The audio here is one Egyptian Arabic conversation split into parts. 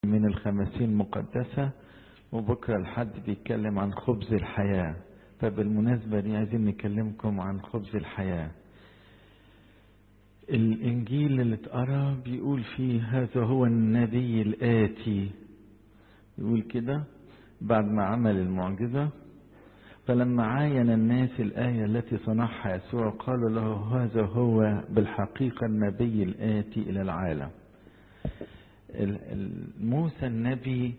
من الخمسين مقدسة وبكرة الحد بيتكلم عن خبز الحياة فبالمناسبة دي عايزين نكلمكم عن خبز الحياة الإنجيل اللي اتقرا بيقول فيه هذا هو النبي الآتي يقول كده بعد ما عمل المعجزة فلما عاين الناس الآية التي صنعها يسوع قالوا له هذا هو بالحقيقة النبي الآتي إلى العالم موسى النبي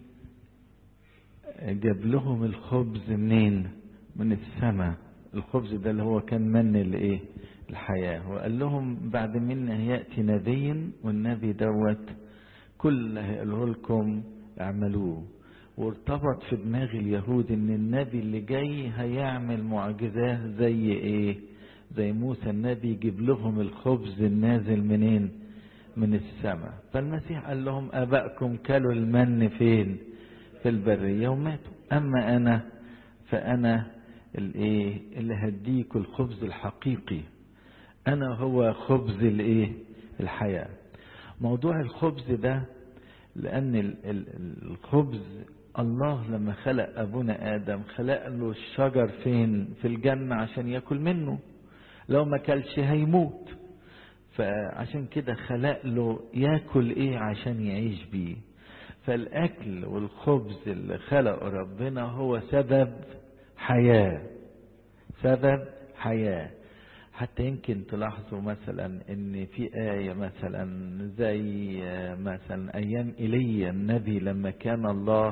جاب لهم الخبز منين من السماء الخبز ده اللي هو كان من الايه الحياة وقال لهم بعد منا يأتي نبي والنبي دوت كل هيقوله لكم اعملوه وارتبط في دماغ اليهود ان النبي اللي جاي هيعمل معجزات زي ايه زي موسى النبي يجيب لهم الخبز النازل منين من السماء فالمسيح قال لهم ابائكم كلوا المن فين في البرية وماتوا اما انا فانا الايه اللي هديكوا الخبز الحقيقي انا هو خبز الايه الحياة موضوع الخبز ده لان الخبز الله لما خلق ابونا ادم خلق له الشجر فين في الجنة عشان ياكل منه لو ما كلش هيموت فعشان كده خلق له ياكل ايه عشان يعيش بيه فالاكل والخبز اللي خلقه ربنا هو سبب حياة سبب حياة حتى يمكن تلاحظوا مثلا ان في آية مثلا زي مثلا ايام ايليا النبي لما كان الله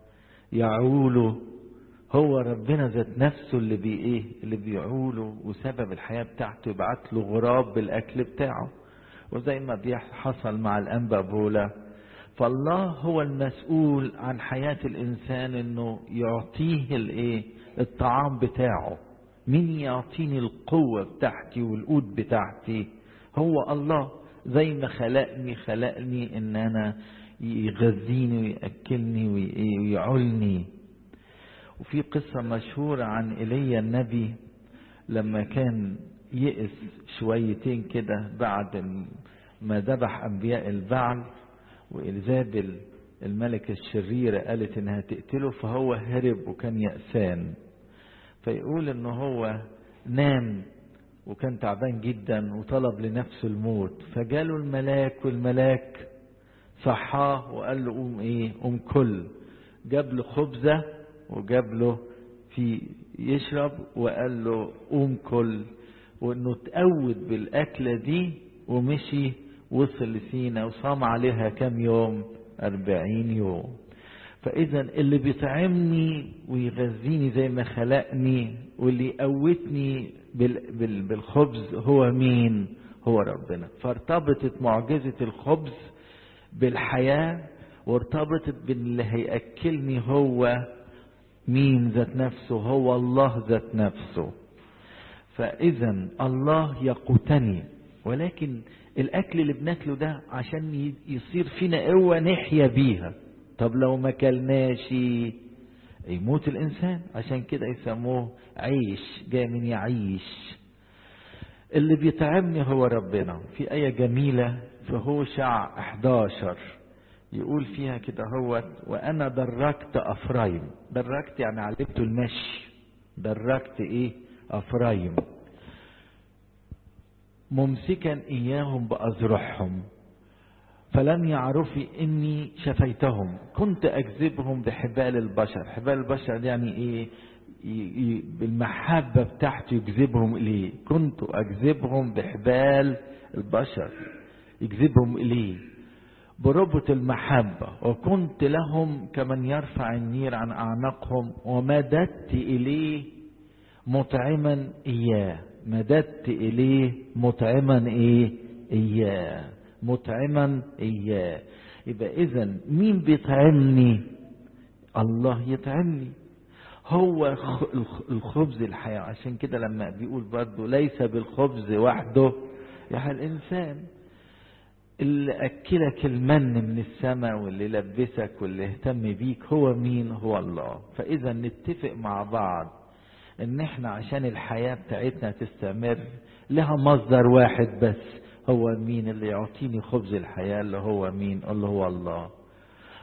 يعوله هو ربنا ذات نفسه اللي بي ايه اللي بيعوله وسبب الحياة بتاعته يبعت له غراب بالاكل بتاعه وزي ما حصل مع الانبا بولا فالله هو المسؤول عن حياة الانسان انه يعطيه الايه الطعام بتاعه مين يعطيني القوة بتاعتي والقوت بتاعتي هو الله زي ما خلقني خلقني ان انا يغذيني ويأكلني ويعلني وفي قصة مشهورة عن إيليا النبي لما كان يئس شويتين كده بعد ما ذبح أنبياء البعل وإلزابل الملكة الشريرة قالت إنها تقتله فهو هرب وكان يأسان فيقول إن هو نام وكان تعبان جدا وطلب لنفسه الموت فجاله الملاك والملاك صحاه وقال له قوم ايه قوم كل جاب له خبزة وجاب له في يشرب وقال له قوم كل وانه تقود بالاكلة دي ومشي وصل لسينا وصام عليها كم يوم أربعين يوم فإذا اللي بيطعمني ويغذيني زي ما خلقني واللي يقوتني بالخبز هو مين هو ربنا فارتبطت معجزة الخبز بالحياة وارتبطت باللي هيأكلني هو مين ذات نفسه هو الله ذات نفسه فإذا الله يقوتني ولكن الأكل اللي بناكله ده عشان يصير فينا قوة نحيا بيها طب لو ما كلناش يموت الإنسان عشان كده يسموه عيش جاي من يعيش اللي بيتعبني هو ربنا في آية جميلة في هوشع 11 يقول فيها كده هو وأنا دركت أفرايم دركت يعني علمته المشي دركت إيه أفرايم ممسكا إياهم بأذرعهم فلم يعرفوا إني شفيتهم كنت أجذبهم بحبال البشر حبال البشر يعني إيه بالمحبة بتاعته يجذبهم إليه كنت أجذبهم بحبال البشر يجذبهم إليه بربط المحبة وكنت لهم كمن يرفع النير عن أعناقهم ومددت إليه مطعما إياه مددت إليه مطعما إيه إياه مطعما إياه يبقى إذا مين بيطعمني الله يطعمني هو الخبز الحياة عشان كده لما بيقول برضه ليس بالخبز وحده يا الإنسان اللي أكلك المن من السماء واللي لبسك واللي اهتم بيك هو مين هو الله فإذا نتفق مع بعض ان احنا عشان الحياة بتاعتنا تستمر لها مصدر واحد بس هو مين اللي يعطيني خبز الحياة اللي هو مين اللي هو الله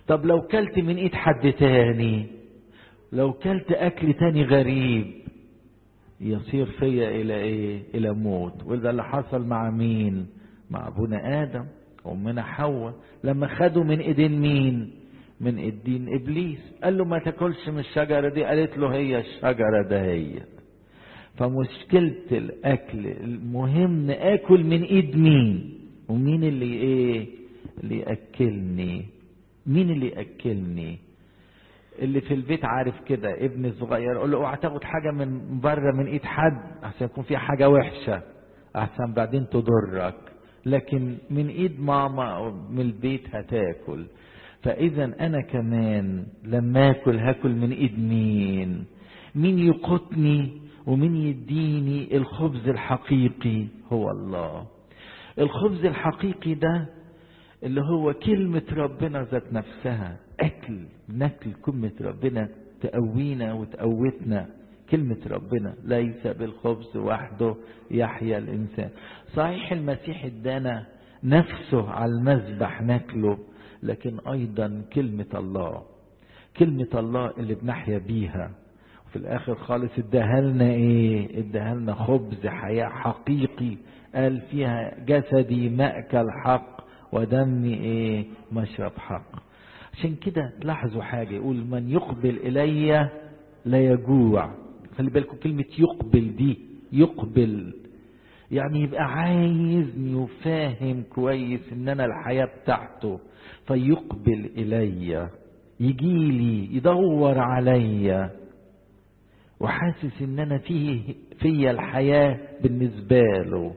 طب لو كلت من ايد حد تاني لو كلت اكل تاني غريب يصير فيا الى ايه الى موت وده اللي حصل مع مين مع ابونا ادم وامنا حواء لما خدوا من ايدين مين من ايدين ابليس قال له ما تاكلش من الشجره دي قالت له هي الشجره دهيت فمشكله الاكل المهم اكل من ايد مين ومين اللي ايه اللي ياكلني مين اللي ياكلني اللي في البيت عارف كده ابن الصغير يقول له اوعى تاخد حاجه من بره من ايد حد عشان يكون في حاجه وحشه احسن بعدين تضرك لكن من ايد ماما او من البيت هتاكل فاذا انا كمان لما اكل هاكل من ايد مين مين يقوتني ومين يديني الخبز الحقيقي هو الله الخبز الحقيقي ده اللي هو كلمة ربنا ذات نفسها أكل ناكل كلمة ربنا تقوينا وتقوتنا كلمة ربنا ليس بالخبز وحده يحيا الإنسان صحيح المسيح ادانا نفسه على المذبح ناكله لكن أيضا كلمة الله كلمة الله اللي بنحيا بيها وفي الآخر خالص اداها لنا إيه اداها لنا خبز حياة حقيقي قال فيها جسدي مأكل حق ودمي إيه مشرب حق عشان كده تلاحظوا حاجة يقول من يقبل إلي لا يجوع خلي بالكم كلمة يقبل دي يقبل يعني يبقى عايزني وفاهم كويس ان انا الحياة بتاعته فيقبل الي يجيلي يدور عليا وحاسس ان انا فيه فيا الحياة بالنسبة له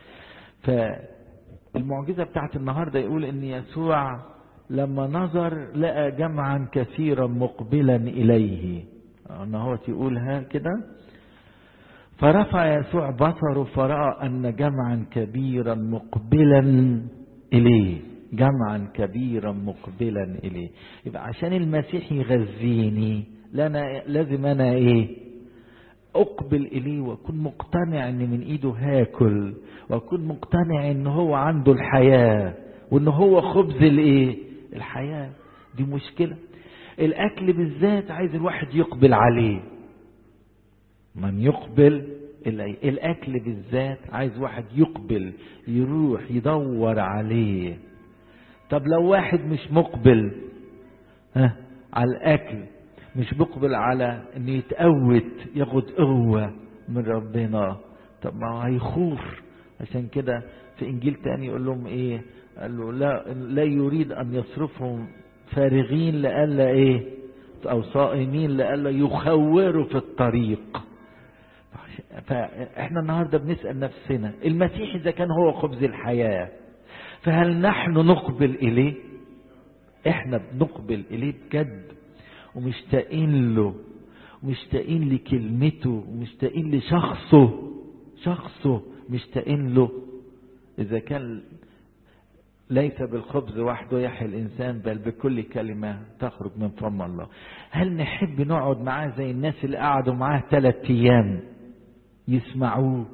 فالمعجزة بتاعت النهاردة يقول ان يسوع لما نظر لقى جمعا كثيرا مقبلا اليه ان هو يقولها كده فرفع يسوع بصره فراى ان جمعا كبيرا مقبلا اليه جمعا كبيرا مقبلا اليه يبقى عشان المسيح يغذيني لنا لازم انا ايه اقبل اليه واكون مقتنع ان من ايده هاكل واكون مقتنع ان هو عنده الحياه وان هو خبز الايه الحياه دي مشكله الاكل بالذات عايز الواحد يقبل عليه من يقبل اليه الاكل بالذات عايز واحد يقبل يروح يدور عليه طب لو واحد مش مقبل ها على الاكل مش مقبل على انه يتقوت ياخد قوة من ربنا طب ما هو هيخوف عشان كده في انجيل تاني يقول لهم ايه قال له لا لا يريد ان يصرفهم فارغين لئلا ايه او صائمين لئلا يخوروا في الطريق فاحنا النهارده بنسال نفسنا المسيح اذا كان هو خبز الحياه فهل نحن نقبل اليه احنا بنقبل اليه بجد ومشتاقين له ومشتاقين لكلمته ومشتاقين لشخصه شخصه مشتاقين له اذا كان ليس بالخبز وحده يحيى الانسان بل بكل كلمه تخرج من فم الله هل نحب نقعد معاه زي الناس اللي قعدوا معاه ثلاث ايام يسمعوه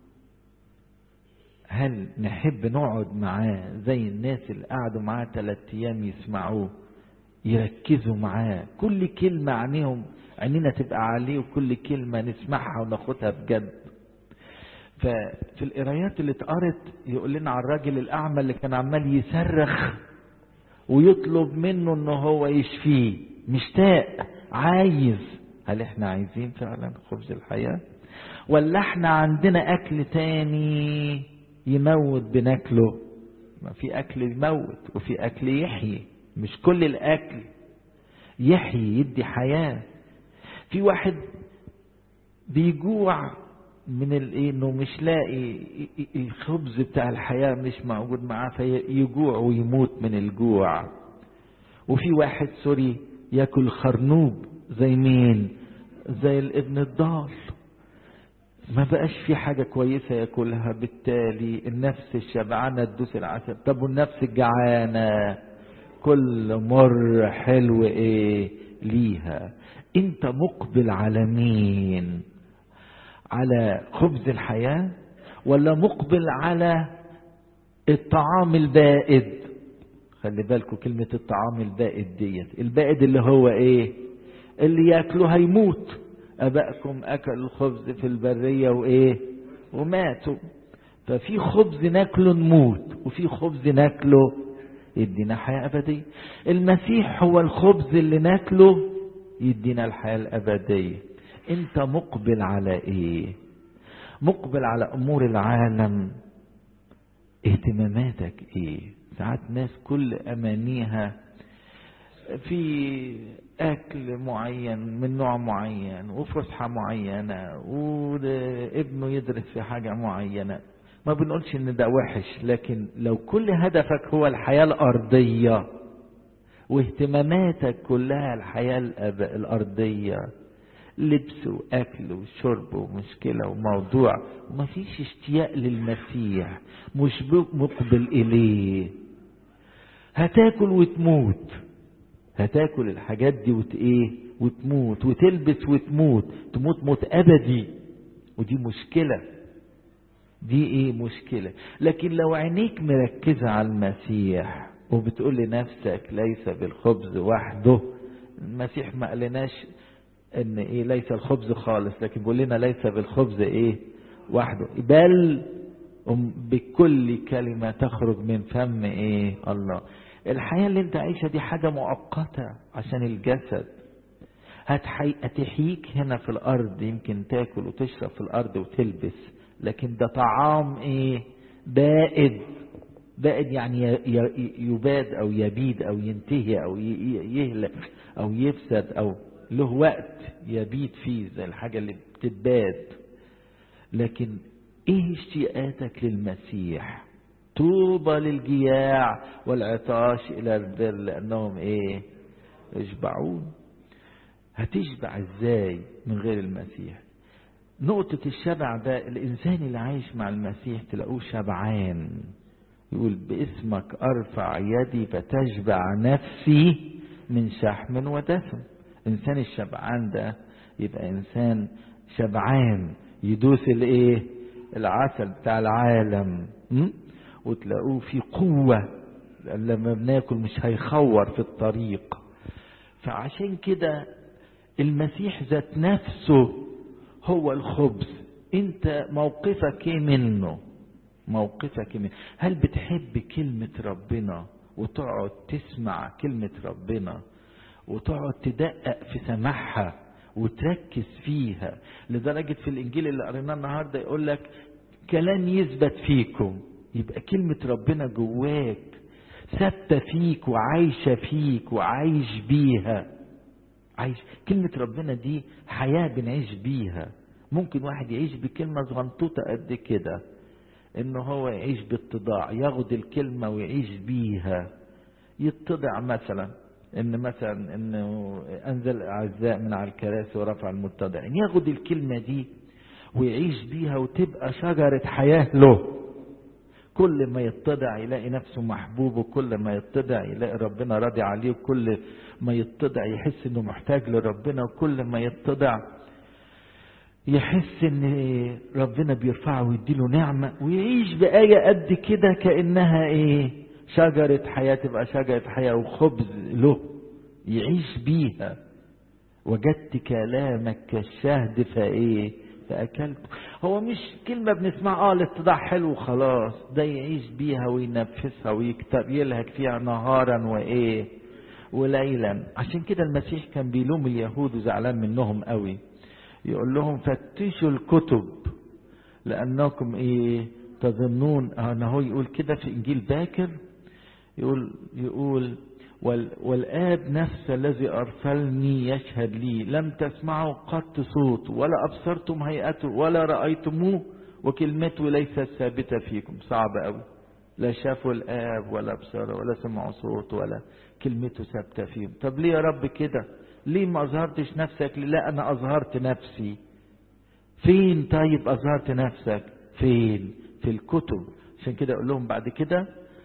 هل نحب نقعد معاه زي الناس اللي قعدوا معاه ثلاث ايام يسمعوه يركزوا معاه كل كلمة عينيهم عينينا تبقى عليه وكل كلمة نسمعها وناخدها بجد ففي القرايات اللي اتقرت يقول لنا على الراجل الأعمى اللي كان عمال يصرخ ويطلب منه ان هو يشفيه مشتاق عايز هل احنا عايزين فعلا خبز الحياة ولا احنا عندنا اكل تاني يموت بناكله ما في اكل يموت وفي اكل يحيي مش كل الاكل يحيي يدي حياه في واحد بيجوع من الايه انه مش لاقي الخبز بتاع الحياه مش موجود معاه فيجوع ويموت من الجوع وفي واحد سوري ياكل خرنوب زي مين زي الابن الضال ما بقاش في حاجة كويسة ياكلها بالتالي النفس الشبعانة تدوس العسل طب والنفس الجعانة كل مر حلو ايه ليها انت مقبل على مين على خبز الحياة ولا مقبل على الطعام البائد خلي بالكم كلمة الطعام البائد ديت البائد اللي هو ايه اللي ياكله هيموت ابائكم اكلوا الخبز في البرية وايه وماتوا ففي خبز ناكله نموت وفي خبز ناكله يدينا حياة أبدية المسيح هو الخبز اللي ناكله يدينا الحياة الأبدية أنت مقبل على إيه مقبل على أمور العالم اهتماماتك إيه ساعات ناس كل أمانيها في أكل معين من نوع معين وفسحة معينة وابنه يدرس في حاجة معينة ما بنقولش ان ده وحش لكن لو كل هدفك هو الحياة الأرضية واهتماماتك كلها الحياة الأرضية لبس وأكل وشرب ومشكلة وموضوع وما فيش اشتياق للمسيح مش مقبل إليه هتاكل وتموت هتاكل الحاجات دي وت ايه وتموت وتلبس وتموت تموت موت أبدي ودي مشكلة دي ايه مشكلة لكن لو عينيك مركزة على المسيح وبتقول لنفسك ليس بالخبز وحده المسيح ما قالناش ان ايه ليس الخبز خالص لكن بيقول لنا ليس بالخبز ايه وحده بل بكل كلمة تخرج من فم ايه الله الحياة اللي انت عايشها دي حاجة مؤقتة عشان الجسد هتحي... هتحييك هنا في الارض يمكن تاكل وتشرب في الارض وتلبس لكن ده طعام ايه بائد بائد يعني يباد او يبيد او ينتهي او يهلك او يفسد او له وقت يبيد فيه زي الحاجة اللي بتتباد لكن ايه اشتياقاتك للمسيح طوبى للجياع والعطاش الى البر لانهم ايه يشبعون هتشبع ازاي من غير المسيح نقطة الشبع ده الإنسان اللي عايش مع المسيح تلاقوه شبعان يقول باسمك أرفع يدي فتشبع نفسي من شحم ودسم إنسان الشبعان ده يبقى إنسان شبعان يدوس الإيه العسل بتاع العالم م? وتلاقوه في قوة لما بناكل مش هيخور في الطريق فعشان كده المسيح ذات نفسه هو الخبز انت موقفك ايه منه موقفك ايه منه هل بتحب كلمة ربنا وتقعد تسمع كلمة ربنا وتقعد تدقق في سماعها وتركز فيها لدرجة في الانجيل اللي قريناه النهاردة يقول لك كلام يثبت فيكم يبقى كلمة ربنا جواك ثابتة فيك وعايشة فيك وعايش بيها عايش كلمة ربنا دي حياة بنعيش بيها ممكن واحد يعيش بكلمة صغنطوطة قد كده ان هو يعيش باتضاع ياخد الكلمة ويعيش بيها يتضع مثلا ان مثلا انه انزل الاعزاء من على الكراسي ورفع المتضعين ياخد الكلمة دي ويعيش بيها وتبقى شجرة حياة له كل ما يتضع يلاقي نفسه محبوب وكل ما يتضع يلاقي ربنا راضي عليه وكل ما يتضع يحس انه محتاج لربنا وكل ما يتضع يحس ان ربنا بيرفعه ويديله نعمة ويعيش بآية قد كده كأنها ايه شجرة حياة تبقى شجرة حياة وخبز له يعيش بيها وجدت كلامك كالشهد فايه فأكلته هو مش كلمة بنسمعها اه الاتضاع حلو خلاص ده يعيش بيها وينفسها ويكتب يلهج فيها نهارا وايه وليلا عشان كده المسيح كان بيلوم اليهود وزعلان منهم قوي يقول لهم فتشوا الكتب لأنكم إيه تظنون أنا هو يقول كده في إنجيل باكر يقول يقول والآب نفس الذي أرسلني يشهد لي لم تسمعوا قط صوت ولا أبصرتم هيئته ولا رأيتموه وكلمته ليست ثابتة فيكم صعب أوي لا شافوا الآب ولا أبصروا ولا سمعوا صوت ولا كلمته ثابتة فيهم طب ليه يا رب كده ليه ما أظهرتش نفسك لا أنا أظهرت نفسي فين طيب أظهرت نفسك فين في الكتب عشان كده أقول لهم بعد كده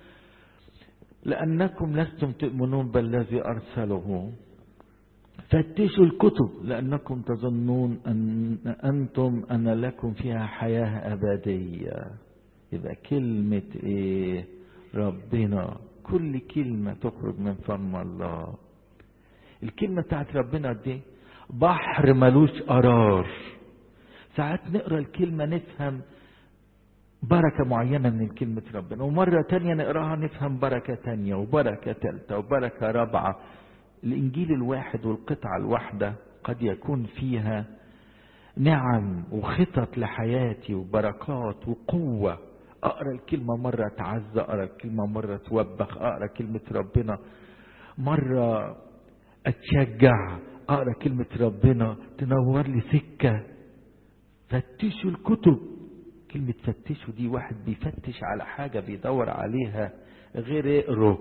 لأنكم لستم تؤمنون بالذي أرسله فتشوا الكتب لأنكم تظنون أن أنتم أن لكم فيها حياة أبدية يبقى كلمة إيه ربنا كل كلمة تخرج من فم الله الكلمة بتاعت ربنا دي بحر ملوش قرار ساعات نقرا الكلمة نفهم بركة معينة من كلمة ربنا ومرة تانية نقراها نفهم بركة تانية وبركة تالتة وبركة رابعة الإنجيل الواحد والقطعة الواحدة قد يكون فيها نعم وخطط لحياتي وبركات وقوة أقرأ الكلمة مرة أتعزى أقرأ الكلمة مرة توبخ أقرأ كلمة ربنا مرة أتشجع أقرأ كلمة ربنا تنور لي سكة فتشوا الكتب كلمة فتشوا دي واحد بيفتش على حاجة بيدور عليها غير يقروا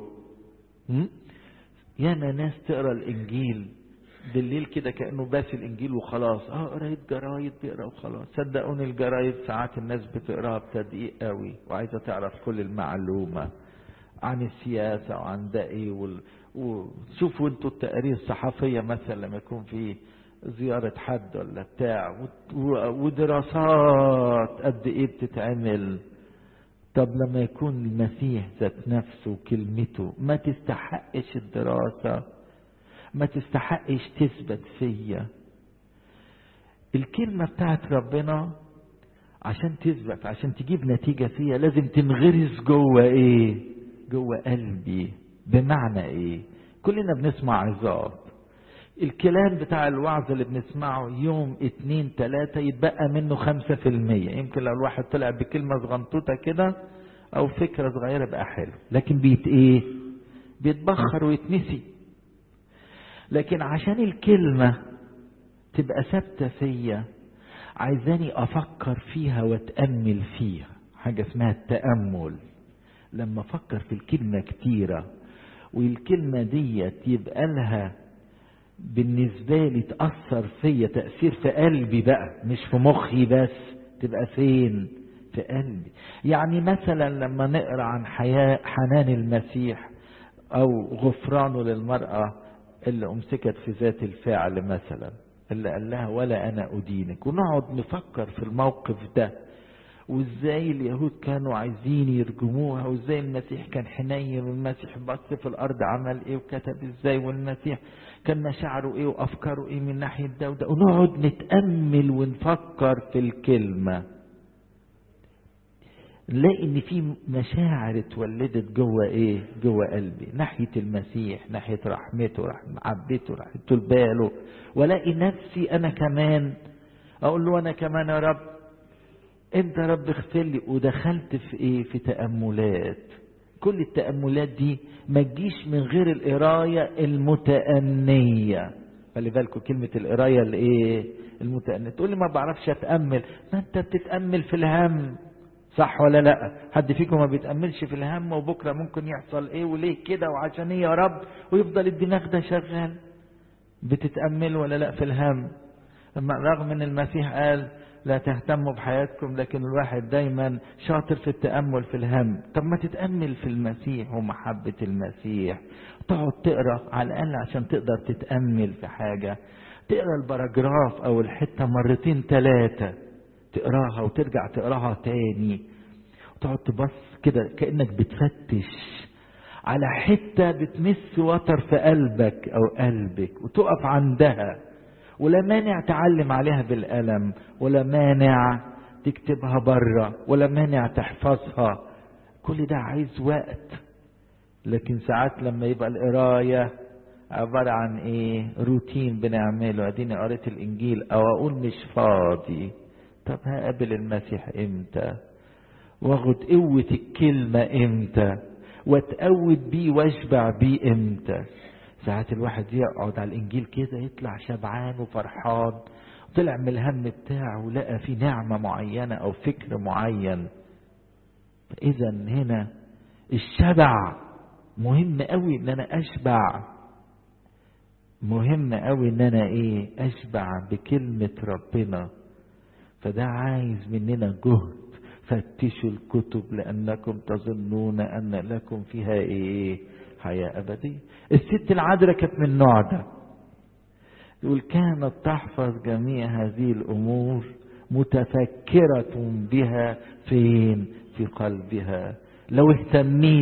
ياما ناس تقرا الانجيل بالليل كده كانه باس الانجيل وخلاص اه قريت جرايد بيقرا وخلاص صدقوني الجرايد ساعات الناس بتقراها بتدقيق قوي وعايزه تعرف كل المعلومه عن السياسه وعن ده ايه وال... وشوفوا انتوا التقارير الصحفيه مثلا لما يكون في زيارة حد ولا بتاع ودراسات قد ايه بتتعمل طب لما يكون المسيح ذات نفسه وكلمته ما تستحقش الدراسة ما تستحقش تثبت فيا الكلمة بتاعت ربنا عشان تثبت عشان تجيب نتيجة فيا لازم تنغرس جوه ايه جوه قلبي بمعنى ايه كلنا بنسمع عظات الكلام بتاع الوعظ اللي بنسمعه يوم اتنين تلاتة يتبقى منه خمسة في المية يمكن لو الواحد طلع بكلمة صغنطوطة كده او فكرة صغيرة بقى حلو لكن بيت ايه بيتبخر ويتنسي لكن عشان الكلمة تبقى ثابتة فيا عايزاني افكر فيها واتأمل فيها حاجة اسمها التأمل لما افكر في الكلمة كتيرة والكلمة ديت يبقى لها بالنسبة لي تأثر فيا تأثير في قلبي بقى مش في مخي بس تبقى فين في قلبي يعني مثلا لما نقرا عن حياة حنان المسيح او غفرانه للمرأة اللي امسكت في ذات الفعل مثلا اللي قال لها ولا انا ادينك ونقعد نفكر في الموقف ده وازاي اليهود كانوا عايزين يرجموها وازاي المسيح كان حنين والمسيح بص في الارض عمل ايه وكتب ازاي والمسيح كان مشاعره ايه وافكاره ايه من ناحيه ده وده ونقعد نتامل ونفكر في الكلمه نلاقي ان في مشاعر اتولدت جوه ايه جوه قلبي ناحيه المسيح ناحيه رحمته رحمة محبته رحمته لباله والاقي نفسي انا كمان اقول له انا كمان يا رب انت يا رب اغفر لي ودخلت في ايه في تاملات كل التاملات دي ما تجيش من غير القرايه المتانيه خلي بالكم كلمه القرايه الايه المتانيه تقول لي ما بعرفش اتامل ما انت بتتامل في الهم صح ولا لا حد فيكم ما بيتأملش في الهم وبكرة ممكن يحصل ايه وليه كده وعشان ايه يا رب ويفضل الدماغ ده شغال بتتأمل ولا لا في الهم رغم ان المسيح قال لا تهتموا بحياتكم لكن الواحد دايما شاطر في التأمل في الهم طب ما تتأمل في المسيح ومحبة المسيح تقعد تقرأ على الأقل عشان تقدر تتأمل في حاجة تقرأ البراجراف أو الحتة مرتين ثلاثة تقراها وترجع تقراها تاني وتقعد تبص كده كأنك بتفتش على حتة بتمس وتر في قلبك أو قلبك وتقف عندها ولا مانع تعلم عليها بالقلم ولا مانع تكتبها بره ولا مانع تحفظها كل ده عايز وقت لكن ساعات لما يبقى القراية عبارة عن ايه روتين بنعمله اديني قريت الانجيل او اقول مش فاضي طب هقابل المسيح امتى واخد قوة الكلمة امتى واتقود بيه واشبع بيه امتى ساعات الواحد يقعد على الانجيل كده يطلع شبعان وفرحان طلع من الهم بتاعه ولقى في نعمة معينة او فكر معين اذا هنا الشبع مهم قوي ان انا اشبع مهم قوي ان انا ايه اشبع بكلمة ربنا فده عايز مننا جهد فتشوا الكتب لأنكم تظنون أن لكم فيها إيه حياة أبدية الست العذراء كانت من النوع ده يقول كانت تحفظ جميع هذه الأمور متفكرة بها فين في قلبها لو اهتميت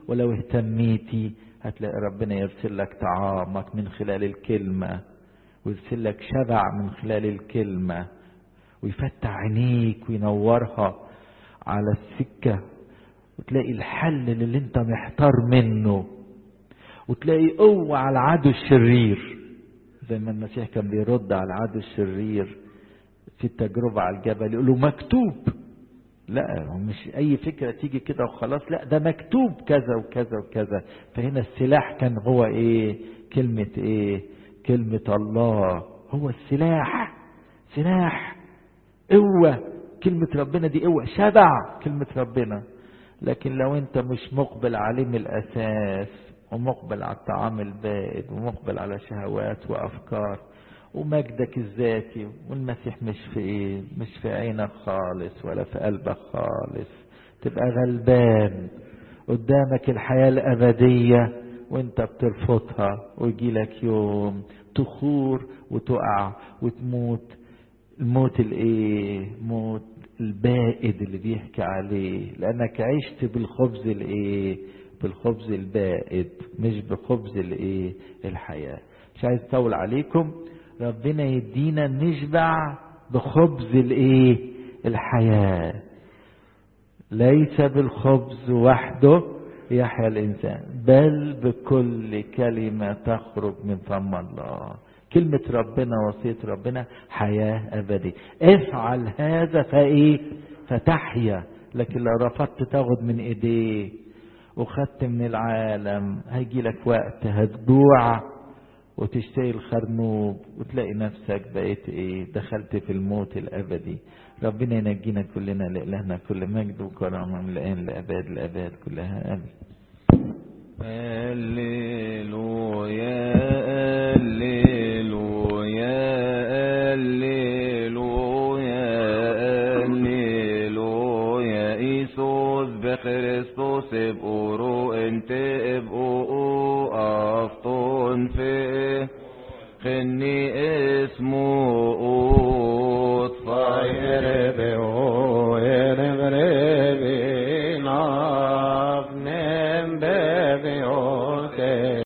ولو اهتميتي هتلاقي ربنا يرسل لك طعامك من خلال الكلمة ويرسل لك شبع من خلال الكلمة ويفتح عينيك وينورها على السكة وتلاقي الحل اللي انت محتار منه وتلاقي قوة على العدو الشرير زي ما المسيح كان بيرد على العدو الشرير في التجربة على الجبل يقول له مكتوب لا مش اي فكرة تيجي كده وخلاص لا ده مكتوب كذا وكذا وكذا فهنا السلاح كان هو ايه كلمة ايه كلمة الله هو السلاح سلاح قوة كلمة ربنا دي قوة شبع كلمة ربنا لكن لو انت مش مقبل عليه من الاساس ومقبل على الطعام البائد ومقبل على شهوات وافكار ومجدك الذاتي والمسيح مش في ايه مش في عينك خالص ولا في قلبك خالص تبقى غلبان قدامك الحياة الأبدية وانت بترفضها ويجي لك يوم تخور وتقع وتموت الموت الايه موت البائد اللي بيحكي عليه لانك عشت بالخبز الايه بالخبز البائد مش بخبز الايه الحياة مش عايز اطول عليكم ربنا يدينا نشبع بخبز الايه الحياة ليس بالخبز وحده يحيا الانسان بل بكل كلمة تخرج من فم الله كلمة ربنا وصية ربنا حياة أبدية افعل هذا فإيه فتحيا لكن لو رفضت تاخد من إيديه وخدت من العالم هيجي لك وقت هتجوع وتشتهي الخرنوب وتلاقي نفسك بقيت ايه دخلت في الموت الابدي ربنا ينجينا كلنا لإلهنا كل مجد وكرامة من الآن لأباد الأباد كلها آمين هللويا هللويا هللويا هللويا إيسوس بخريستوس بقرو انت